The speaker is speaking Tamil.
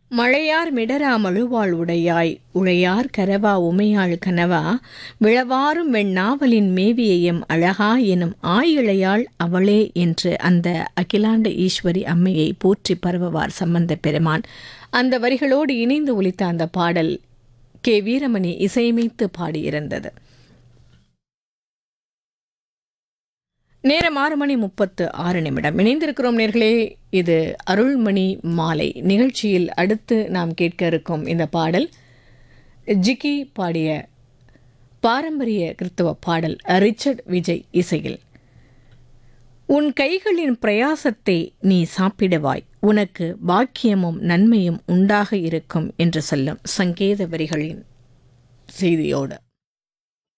மழையார் மிடரா மழுவாள் உடையாய் உழையார் கரவா உமையாள் கனவா விழவாரும் வெண்ணாவலின் மேவியையும் அழகா எனும் ஆயிழையாள் அவளே என்று அந்த அகிலாண்ட ஈஸ்வரி அம்மையை போற்றி பரவுவார் சம்பந்த பெருமான் அந்த வரிகளோடு இணைந்து ஒலித்த அந்த பாடல் கே வீரமணி இசையமைத்து பாடியிருந்தது நேரம் ஆறு மணி முப்பத்து ஆறு நிமிடம் இணைந்திருக்கிறோம் நேர்களே இது அருள்மணி மாலை நிகழ்ச்சியில் அடுத்து நாம் கேட்க இருக்கும் இந்த பாடல் ஜிக்கி பாடிய பாரம்பரிய கிறிஸ்தவ பாடல் ரிச்சர்ட் விஜய் இசையில் உன் கைகளின் பிரயாசத்தை நீ சாப்பிடுவாய் உனக்கு பாக்கியமும் நன்மையும் உண்டாக இருக்கும் என்று சொல்லும் சங்கேத வரிகளின் செய்தியோடு